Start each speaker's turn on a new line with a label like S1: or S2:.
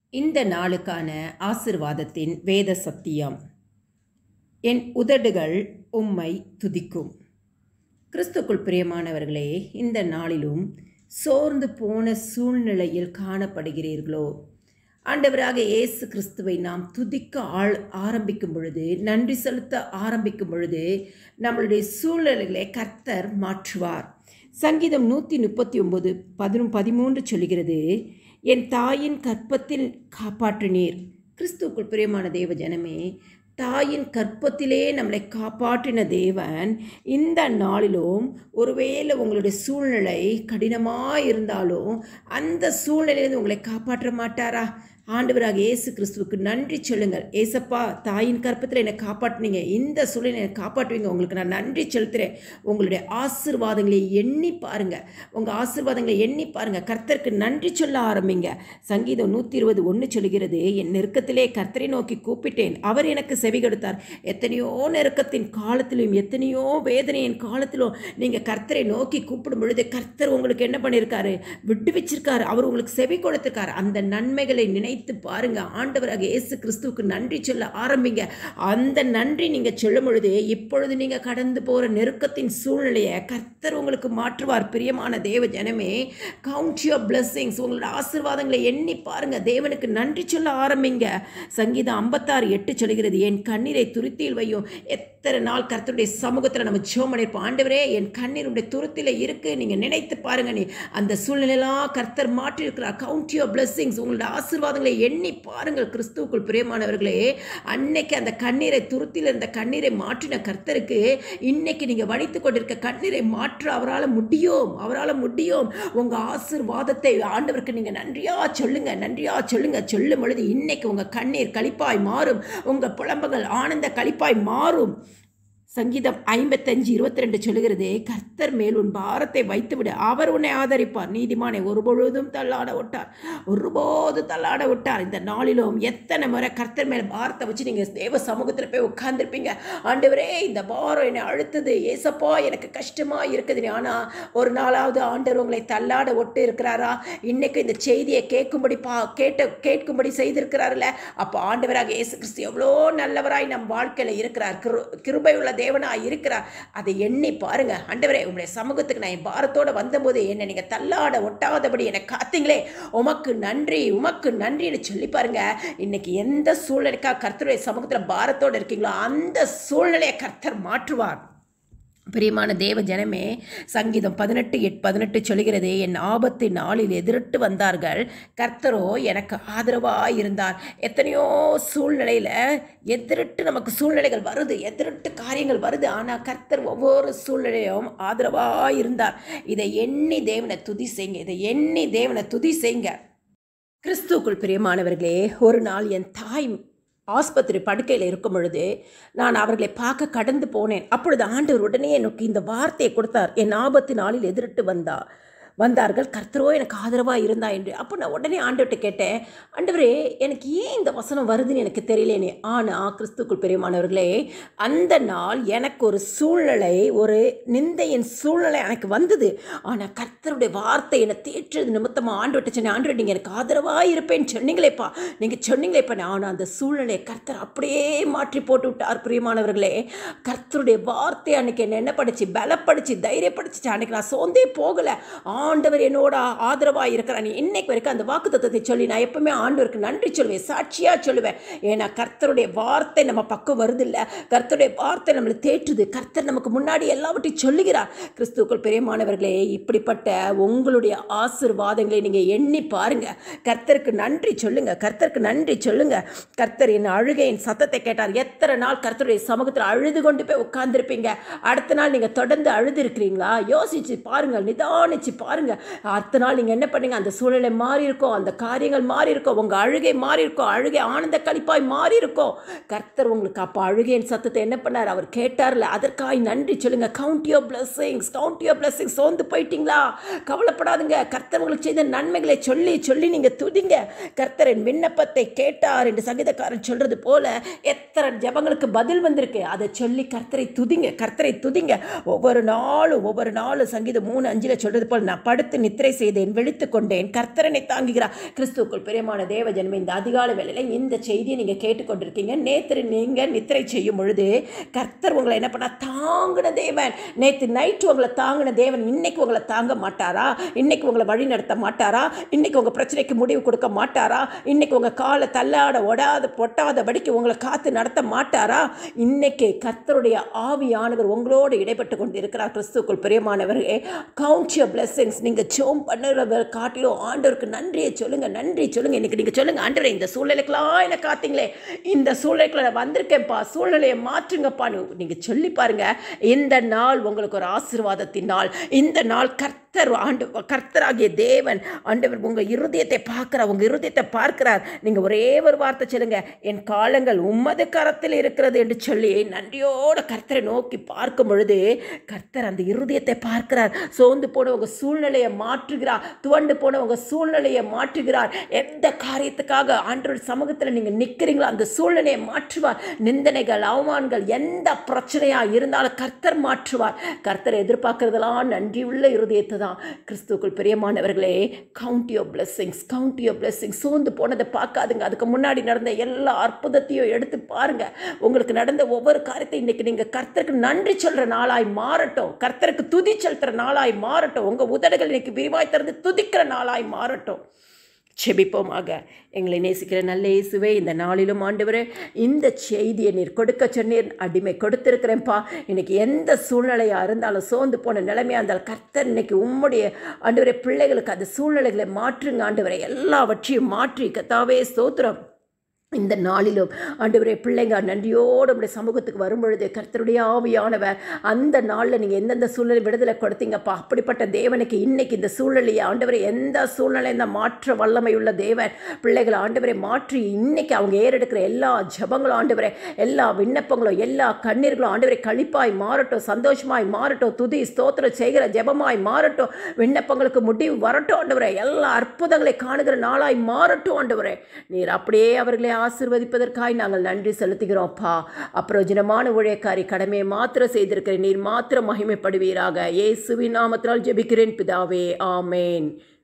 S1: இந்த நாளுக்கான ஆசிர்வாதத்தின் வேத சத்தியம் என் உதடுகள் உம்மை துதிக்கும் கிறிஸ்துக்குள் பிரியமானவர்களே இந்த நாளிலும் சோர்ந்து போன சூழ்நிலையில் காணப்படுகிறீர்களோ ஆண்டவராக இயேசு கிறிஸ்துவை நாம் துதிக்க ஆள் ஆரம்பிக்கும் பொழுது நன்றி செலுத்த ஆரம்பிக்கும் பொழுது நம்மளுடைய சூழ்நிலைகளை கர்த்தர் மாற்றுவார் சங்கீதம் நூற்றி முப்பத்தி ஒம்பது பதினொன்று பதிமூன்று சொல்கிறது என் தாயின் கற்பத்தில் காப்பாற்றினீர் கிறிஸ்துக்குள் பிரியமான தேவ ஜனமே தாயின் கற்பத்திலே நம்மளை காப்பாற்றின தேவன் இந்த நாளிலும் ஒருவேளை உங்களுடைய சூழ்நிலை கடினமாக இருந்தாலும் அந்த சூழ்நிலையிலிருந்து உங்களை காப்பாற்ற மாட்டாரா ஆண்டவராக இயேசு கிறிஸ்துவுக்கு நன்றி சொல்லுங்கள் ஏசப்பா தாயின் கற்பத்தில் என்னை காப்பாற்றினீங்க இந்த சூழ்நிலை என்னை காப்பாற்றுவீங்க உங்களுக்கு நான் நன்றி செலுத்துகிறேன் உங்களுடைய ஆசிர்வாதங்களை எண்ணி பாருங்கள் உங்கள் ஆசிர்வாதங்களை எண்ணி பாருங்கள் கர்த்தருக்கு நன்றி சொல்ல ஆரம்பிங்க சங்கீதம் நூற்றி இருபது ஒன்று சொல்கிறது என் நெருக்கத்திலே கர்த்தரை நோக்கி கூப்பிட்டேன் அவர் எனக்கு செவி கொடுத்தார் எத்தனையோ நெருக்கத்தின் காலத்திலும் எத்தனையோ வேதனையின் காலத்திலும் நீங்கள் கர்த்தரை நோக்கி கூப்பிடும் பொழுது கர்த்தர் உங்களுக்கு என்ன பண்ணியிருக்காரு விடுவிச்சிருக்காரு அவர் உங்களுக்கு செவி கொடுத்திருக்காரு அந்த நன்மைகளை நினைத்து பாருங்க ஆண்டவராக இயேசு கிறிஸ்துவுக்கு நன்றி சொல்ல ஆரம்பிங்க அந்த நன்றி நீங்கள் சொல்லும் பொழுது இப்பொழுது நீங்கள் கடந்து போகிற நெருக்கத்தின் சூழ்நிலையை கர்த்தர் உங்களுக்கு மாற்றுவார் பிரியமான தேவ ஜனமே கவுண்ட் யுவர் பிளஸ்ஸிங்ஸ் உங்களோட ஆசீர்வாதங்களை எண்ணி பாருங்க தேவனுக்கு நன்றி சொல்ல ஆரம்பிங்க சங்கீதம் ஐம்பத்தாறு எட்டு சொல்கிறது என் கண்ணீரை துருத்தியில் வையும் எத்தனை நாள் கர்த்தருடைய சமூகத்தில் நம்ம ஜோம் பண்ணியிருப்போம் ஆண்டவரே என் கண்ணீர் உடைய துருத்தியில் இருக்கு நீங்கள் நினைத்து பாருங்க நீ அந்த சூழ்நிலையெல்லாம் கர்த்தர் மாற்றியிருக்கிறார் கவுண்ட் யுவர் பிளஸ்ஸிங்ஸ் உங்களோட ஆசீர்வாதங்களை எண்ணி பாருங்கள் கிறிஸ்துவுக்குள் பிரியமானவர்களே அன்னைக்கு அந்த கண்ணீரை துருத்தியில் இருந்த கண்ணீரை மாற்றின கர்த்தருக்கு இன்னைக்கு நீங்கள் வடித்து கொண்டிருக்க கண்ணீரை மாற்ற அவரால் முடியும் அவரால் முடியும் உங்கள் ஆசீர்வாதத்தை ஆண்டவருக்கு நீங்கள் நன்றியா சொல்லுங்க நன்றியா சொல்லுங்க சொல்லும் பொழுது இன்னைக்கு உங்கள் கண்ணீர் கழிப்பாய் மாறும் உங்கள் புலம்புகள் ஆனந்த கழிப்பாய் மாறும் சங்கீதம் ஐம்பத்தஞ்சு இருபத்தி ரெண்டு சொல்லுகிறது கர்த்தர் மேல் உன் பாரத்தை வைத்துவிடு அவர் உன்னை ஆதரிப்பார் நீதிமானை ஒருபொழுதும் தள்ளாட விட்டார் ஒருபோதும் தள்ளாட விட்டார் இந்த நாளிலும் எத்தனை முறை கர்த்தர் மேல் பாரத்தை வச்சு நீங்கள் தேவ சமூகத்தில் போய் உட்கார்ந்துருப்பீங்க ஆண்டவரே இந்த பாரம் என்னை அழுத்தது ஏசப்பா எனக்கு கஷ்டமாக இருக்குது ஆனால் ஒரு நாளாவது ஆண்டவர் உங்களை தள்ளாட ஒட்டு இருக்கிறாரா இன்னைக்கு இந்த செய்தியை கேட்கும்படி பா கேட்ட கேட்கும்படி செய்திருக்கிறாருல்ல அப்போ ஆண்டவராக இயேசு கிறிஸ்து எவ்வளோ நல்லவராய் நம் வாழ்க்கையில் இருக்கிறார் கிரு கிருபை உள்ள தேவனாக இருக்கிறார் அதை எண்ணி பாருங்க ஆண்டவரே உங்களுடைய சமூகத்துக்கு நான் என் பாரத்தோட வந்தபோது என்னை நீங்கள் தள்ளாட ஒட்டாதபடி என்னை காத்தீங்களே உமக்கு நன்றி உமக்கு நன்றின்னு சொல்லி பாருங்க இன்னைக்கு எந்த சூழ்நிலைக்கா கர்த்தருடைய சமூகத்தில் பாரத்தோடு இருக்கீங்களோ அந்த சூழ்நிலையை கர்த்தர் மாற்றுவார் பிரியமான தேவ ஜனமே சங்கீதம் பதினெட்டு எட் பதினெட்டு சொல்கிறது என் ஆபத்து நாளில் எதிரிட்டு வந்தார்கள் கர்த்தரோ எனக்கு ஆதரவாக இருந்தார் எத்தனையோ சூழ்நிலையில் எதிரிட்டு நமக்கு சூழ்நிலைகள் வருது எதிரிட்டு காரியங்கள் வருது ஆனால் கர்த்தர் ஒவ்வொரு சூழ்நிலையும் ஆதரவாக இருந்தார் இதை எண்ணி தேவனை துதி செய்யுங்க இதை எண்ணி தேவனை துதி செய்யுங்க கிறிஸ்துக்குள் பிரியமானவர்களே ஒரு நாள் என் தாய் ஆஸ்பத்திரி படுக்கையில் இருக்கும் பொழுது நான் அவர்களை பார்க்க கடந்து போனேன் அப்பொழுது ஆண்டவர் உடனே எனக்கு இந்த வார்த்தையை கொடுத்தார் என் ஆபத்து நாளில் எதிரிட்டு வந்தா வந்தார்கள் கர்த்தரோ எனக்கு ஆதரவாக இருந்தா என்று அப்போ நான் உடனே ஆண்டவர்கிட்ட கேட்டேன் ஆண்டவரே எனக்கு ஏன் இந்த வசனம் வருதுன்னு எனக்கு தெரியலேனே ஆனால் கிறிஸ்துக்குள் பெரியமானவர்களே அந்த நாள் எனக்கு ஒரு சூழ்நிலை ஒரு நிந்தையின் சூழ்நிலை எனக்கு வந்தது ஆனால் கர்த்தருடைய வார்த்தை என்னை தேற்றது நிமித்தமாக ஆண்டவர்கிட்ட சொன்னேன் ஆண்டவர் நீங்கள் எனக்கு ஆதரவாக இருப்பேன்னு சொன்னீங்களேப்பா நீங்கள் சொன்னீங்களேப்பா ஆனால் அந்த சூழ்நிலையை கர்த்தர் அப்படியே மாற்றி போட்டு விட்டார் பிரியமானவர்களே கர்த்தருடைய வார்த்தை அன்னைக்கு என்ன என்ன படிச்சு பலப்படுச்சு தைரியப்படுச்சு அன்னைக்கு நான் சோர்ந்தே போகலை ஆண்டவர் என்னோட ஆதரவாக இருக்கிறார் நீ இன்னைக்கு வரைக்கும் அந்த வாக்கு தத்துவத்தை சொல்லி நான் எப்பவுமே ஆண்டவருக்கு நன்றி சொல்லுவேன் சாட்சியாக சொல்லுவேன் ஏன்னா கர்த்தருடைய வார்த்தை நம்ம பக்கம் வருது இல்லை கர்த்தருடைய வார்த்தை நம்மளை தேற்றுது கர்த்தர் நமக்கு முன்னாடி எல்லாவற்றையும் சொல்லுகிறார் கிறிஸ்துக்கள் பெரியமானவர்களே இப்படிப்பட்ட உங்களுடைய ஆசிர்வாதங்களை நீங்கள் எண்ணி பாருங்க கர்த்தருக்கு நன்றி சொல்லுங்க கர்த்தருக்கு நன்றி சொல்லுங்க கர்த்தர் என் அழுகையின் சத்தத்தை கேட்டார் எத்தனை நாள் கர்த்தருடைய சமூகத்தில் அழுது கொண்டு போய் உட்கார்ந்துருப்பீங்க அடுத்த நாள் நீங்கள் தொடர்ந்து அழுது இருக்கிறீங்களா யோசிச்சு பாருங்கள் நிதானிச்சு பாருங்க அடுத்த நாள் நீங்கள் என்ன பண்ணீங்க அந்த சூழ்நிலை மாறி இருக்கும் அந்த காரியங்கள் மாறி இருக்கும் உங்கள் அழுகை மாறி இருக்கும் அழுகை ஆனந்த கழிப்பாய் மாறி இருக்கும் கர்த்தர் உங்களுக்கு அப்போ அழுகையின் சத்தத்தை என்ன பண்ணார் அவர் கேட்டார்ல அதற்காய் நன்றி சொல்லுங்க count your blessings count your blessings சோர்ந்து போயிட்டீங்களா கவலைப்படாதுங்க கர்த்தர் உங்களுக்கு செய்த நன்மைகளை சொல்லி சொல்லி நீங்கள் துதிங்க கர்த்தரின் விண்ணப்பத்தை கேட்டார் என்று சங்கீதக்காரன் சொல்றது போல எத்தனை ஜபங்களுக்கு பதில் வந்திருக்கு அதை சொல்லி கர்த்தரை துதிங்க கர்த்தரை துதிங்க ஒவ்வொரு நாளும் ஒவ்வொரு நாளும் சங்கீதம் மூணு அஞ்சில் சொல்றது போல் நான் படுத்து நித்திரை செய்தேன் விழித்து கொண்டேன் கர்த்தரனை தாங்குகிறார் கிறிஸ்துக்குள் பிரியமான தேவ ஜனமே இந்த அதிகாலை வேளையில் இந்த செய்தியை நீங்கள் கேட்டுக்கொண்டிருக்கீங்க நேற்று நீங்கள் நித்திரை செய்யும் பொழுது கர்த்தர் உங்களை என்ன பண்ணா தாங்கின தேவன் நேற்று நைட்டு உங்களை தாங்கின தேவன் இன்னைக்கு உங்களை தாங்க மாட்டாரா இன்னைக்கு உங்களை வழி நடத்த மாட்டாரா இன்னைக்கு உங்கள் பிரச்சனைக்கு முடிவு கொடுக்க மாட்டாரா இன்னைக்கு உங்கள் காலை தள்ளாட ஒடாத பொட்டாதபடிக்கு உங்களை காத்து நடத்த மாட்டாரா இன்னைக்கு கர்த்தருடைய ஆவியானவர் உங்களோடு இடைப்பட்டு கொண்டு இருக்கிறார் கிறிஸ்துக்குள் பிரியமானவர்களே கவுண்ட் யூர் பிளெஸிங்ஸ் நீங்கள் ஜோம் பண்ணுறவர் காட்டிலும் ஆண்டவருக்கு நன்றியை சொல்லுங்கள் நன்றி சொல்லுங்கள் இன்னைக்கு நீங்கள் சொல்லுங்கள் ஆண்டவரே இந்த சூழ்நிலைக்கெல்லாம் என்ன காத்தீங்களே இந்த சூழ்நிலைக்குள்ள நான் வந்திருக்கேன்ப்பா சூழ்நிலையை மாற்றுங்கப்பான்னு நீங்கள் சொல்லி பாருங்க இந்த நாள் உங்களுக்கு ஒரு ஆசீர்வாதத்தின் நாள் இந்த நாள் கர்த்தர் ஆண்டு கர்த்தராகிய தேவன் ஆண்டவர் உங்கள் இருதயத்தை பார்க்கிறார் உங்கள் இருதயத்தை பார்க்கிறார் நீங்கள் ஒரே ஒரு வார்த்தை சொல்லுங்க என் காலங்கள் உம்மது கரத்தில் இருக்கிறது என்று சொல்லி நன்றியோட கர்த்தரை நோக்கி பார்க்கும் பொழுது கர்த்தர் அந்த இருதயத்தை பார்க்கிறார் சோர்ந்து போன உங்கள் சூழ்நிலையை மாற்றுகிறார் துவண்டு போன உங்கள் சூழ்நிலையை மாற்றுகிறார் எந்த காரியத்துக்காக ஆண்டவர் சமூகத்தில் நீங்கள் நிற்கிறீங்களோ அந்த சூழ்நிலையை மாற்றுவார் நிந்தனைகள் அவமானங்கள் எந்த பிரச்சனையாக இருந்தாலும் கர்த்தர் மாற்றுவார் கர்த்தரை எதிர்பார்க்கறதெல்லாம் நன்றியுள்ள இருதயத்தை தான் கிறிஸ்துக்குள் பிரியமானவர்களே count your blessings count your blessings சோர்ந்து போனதை பார்க்காதுங்க அதுக்கு முன்னாடி நடந்த எல்லா அற்புதத்தையும் எடுத்து பாருங்க உங்களுக்கு நடந்த ஒவ்வொரு காரியத்தை இன்னைக்கு நீங்கள் கர்த்தருக்கு நன்றி சொல்கிற நாளாய் மாறட்டும் கர்த்தருக்கு துதி செலுத்துகிற நாளாய் மாறட்டும் உங்கள் உதடுகள் இன்னைக்கு விரிவாய் திறந்து துதிக்கிற நாளாய் மாறட்டும் செபிப்போமாக எங்களை நேசிக்கிற நல்ல இயேசுவே இந்த நாளிலும் ஆண்டவரே இந்த செய்தியை நீர் கொடுக்க சொன்னீர் அடிமை கொடுத்திருக்கிறேன்ப்பா இன்னைக்கு எந்த சூழ்நிலையாக இருந்தாலும் சோர்ந்து போன நிலைமையாக இருந்தாலும் கர்த்தர் இன்னைக்கு உம்முடைய ஆண்டவரே பிள்ளைகளுக்கு அந்த சூழ்நிலைகளை மாற்றுங்க ஆண்டவரை எல்லாவற்றையும் மாற்றி கத்தாவே ஸ்தோத்திரம் இந்த நாளிலும் ஆண்டவரே பிள்ளைங்க நன்றியோடு உடைய சமூகத்துக்கு வரும்பொழுது கர்த்தருடைய ஆவியானவர் அந்த நாளில் நீங்கள் எந்தெந்த சூழ்நிலை விடுதலை கொடுத்தீங்கப்பா அப்படிப்பட்ட தேவனுக்கு இன்னைக்கு இந்த சூழ்நிலையை ஆண்டவரை எந்த சூழ்நிலை இந்த மாற்ற வல்லமை உள்ள தேவன் பிள்ளைகளை ஆண்டவரை மாற்றி இன்னைக்கு அவங்க ஏறெடுக்கிற எல்லா ஜபங்களும் ஆண்டவரை எல்லா விண்ணப்பங்களும் எல்லா கண்ணீர்களும் ஆண்டவரை கழிப்பாய் மாறட்டும் சந்தோஷமாய் மாறட்டும் துதி ஸ்தோத்திரம் செய்கிற ஜெபமாய் மாறட்டும் விண்ணப்பங்களுக்கு முடிவு வரட்டும் ஆண்டவரே எல்லா அற்புதங்களை காணுகிற நாளாய் மாறட்டும் ஆண்டவரே நீர் அப்படியே அவர்களை ஆசிர்வதிப்பதற்காய் நாங்கள் நன்றி செலுத்துகிறோம்ப்பா அப்பிரயோஜனமான ஊழியக்காரி கடமையை மாத்திரம் செய்திருக்கிறேன் நீர் மாத்திரம் மகிமைப்படுவீராக இயேசுவின் நாமத்தினால் ஜெபிக்கிறேன் பிதாவே ஆமேன்